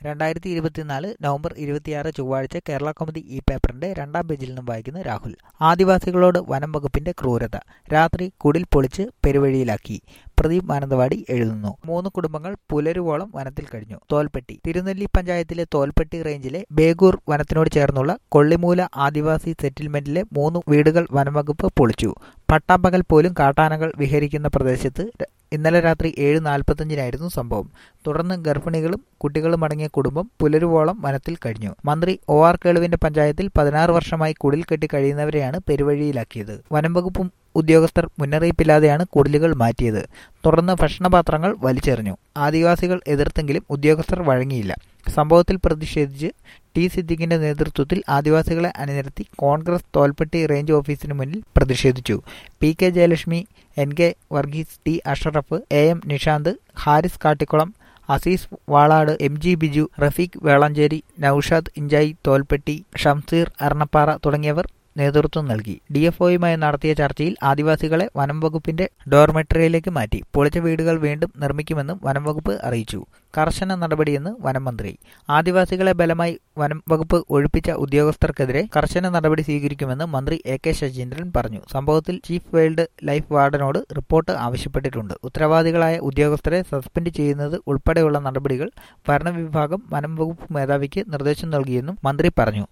രണ്ടായിരത്തി ഇരുപത്തിനാല് നവംബർ ഇരുപത്തിയാറ് ചൊവ്വാഴ്ച കേരള കൗമുദി ഈ പേപ്പറിന്റെ രണ്ടാം പേജിൽ നിന്നും വായിക്കുന്ന രാഹുൽ ആദിവാസികളോട് വനം വകുപ്പിന്റെ ക്രൂരത രാത്രി കുടിൽ പൊളിച്ച് പെരുവഴിയിലാക്കി പ്രദീപ് മാനന്തവാടി എഴുതുന്നു മൂന്ന് കുടുംബങ്ങൾ പുലരുവോളം വനത്തിൽ കഴിഞ്ഞു തോൽപ്പെട്ടി തിരുനെല്ലി പഞ്ചായത്തിലെ തോൽപ്പെട്ടി റേഞ്ചിലെ ബേഗൂർ വനത്തിനോട് ചേർന്നുള്ള കൊള്ളിമൂല ആദിവാസി സെറ്റിൽമെന്റിലെ മൂന്ന് വീടുകൾ വനംവകുപ്പ് പൊളിച്ചു പട്ടാപ്പകൽ പോലും കാട്ടാനകൾ വിഹരിക്കുന്ന പ്രദേശത്ത് ഇന്നലെ രാത്രി ഏഴ് നാൽപ്പത്തഞ്ചിനായിരുന്നു സംഭവം തുടർന്ന് ഗർഭിണികളും കുട്ടികളും അടങ്ങിയ കുടുംബം പുലരുവോളം വനത്തിൽ കഴിഞ്ഞു മന്ത്രി ഒ ആർ കേളുവിന്റെ പഞ്ചായത്തിൽ പതിനാറ് വർഷമായി കുടിൽ കെട്ടി കഴിയുന്നവരെയാണ് പെരുവഴിയിലാക്കിയത് വനംവകുപ്പും ഉദ്യോഗസ്ഥർ മുന്നറിയിപ്പില്ലാതെയാണ് കുടിലുകൾ മാറ്റിയത് തുടർന്ന് ഭക്ഷണപാത്രങ്ങൾ വലിച്ചെറിഞ്ഞു ആദിവാസികൾ എതിർത്തെങ്കിലും ഉദ്യോഗസ്ഥർ വഴങ്ങിയില്ല സംഭവത്തിൽ പ്രതിഷേധിച്ച് ടി സിദ്ദിഖിന്റെ നേതൃത്വത്തിൽ ആദിവാസികളെ അണിനിരത്തി കോൺഗ്രസ് തോൽപ്പെട്ടി റേഞ്ച് ഓഫീസിന് മുന്നിൽ പ്രതിഷേധിച്ചു P K Jayalakshmi N K Varghese T Ashraf A M Nishanth Haris Kattikkulam Azeez Valad M G Biju Rafeeq Velancheri Noushad Inchayi Tholpetty Shamseer Arnappara തുടങ്ങിയവർ നേതൃത്വം നൽകി ഡി എഫ് ഒയുമായി നടത്തിയ ചർച്ചയിൽ ആദിവാസികളെ വനം വകുപ്പിന്റെ ഡോർമെട്രിയിലേക്ക് മാറ്റി പൊളിച്ച വീടുകൾ വീണ്ടും നിർമ്മിക്കുമെന്നും വനം വകുപ്പ് അറിയിച്ചു കർശന നടപടിയെന്ന് വനം മന്ത്രി ആദിവാസികളെ ബലമായി വനം വകുപ്പ് ഒഴിപ്പിച്ച ഉദ്യോഗസ്ഥർക്കെതിരെ കർശന നടപടി സ്വീകരിക്കുമെന്ന് മന്ത്രി എ കെ ശശീന്ദ്രൻ പറഞ്ഞു സംഭവത്തിൽ ചീഫ് വൈൽഡ് ലൈഫ് വാർഡനോട് റിപ്പോർട്ട് ആവശ്യപ്പെട്ടിട്ടുണ്ട് ഉത്തരവാദികളായ ഉദ്യോഗസ്ഥരെ സസ്പെൻഡ് ചെയ്യുന്നത് ഉൾപ്പെടെയുള്ള നടപടികൾ ഭരണവിഭാഗം വനം വകുപ്പ് മേധാവിക്ക് നിർദ്ദേശം നൽകിയെന്നും മന്ത്രി പറഞ്ഞു